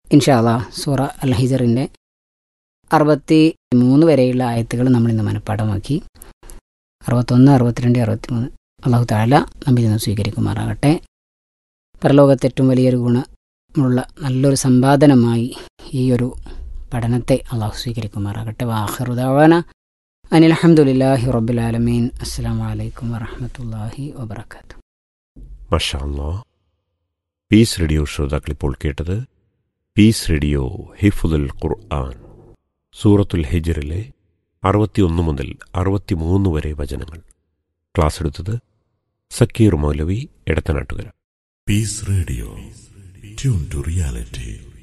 ഇൻഷാല്ല സൂറ അൽ ഹിജറിൻ്റെ അറുപത്തി മൂന്ന് വരെയുള്ള ആയത്തുകൾ നമ്മൾ ഇന്ന് മനഃപ്പാഠമാക്കി അറുപത്തൊന്ന് അറുപത്തിരണ്ട് അറുപത്തിമൂന്ന് അള്ളാഹു താല നമ്മിൽ നിന്ന് സ്വീകരിക്കുമാറാകട്ടെ പരലോകത്ത് ഏറ്റവും വലിയൊരു ഗുണമുള്ള നല്ലൊരു സമ്പാദനമായി ഈ ഒരു പഠനത്തെ അള്ളാഹു സ്വീകരിക്കുമാറാകട്ടെ വാഹറുദാവാന അനിൽ അഹമ്മദില്ലാഹി റബ്ബുലാലമീൻ അസ്സാം വലൈക്കും വറഹമത്തല്ലാഹി വബർക്കാത്തു മഷാല്ലാ പീസ് റേഡിയോ ശ്രോതാക്കൾ ഇപ്പോൾ കേട്ടത് പീസ് റേഡിയോ ഹിഫുദുൽ ഖുർആൻ സൂറത്തുൽ ഹിജറിലെ അറുപത്തിയൊന്ന് മുതൽ അറുപത്തിമൂന്ന് വരെ വചനങ്ങൾ ക്ലാസ് എടുത്തത് സക്കീർ മൗലവി Edathanattukara Peace Radio. Tune to reality.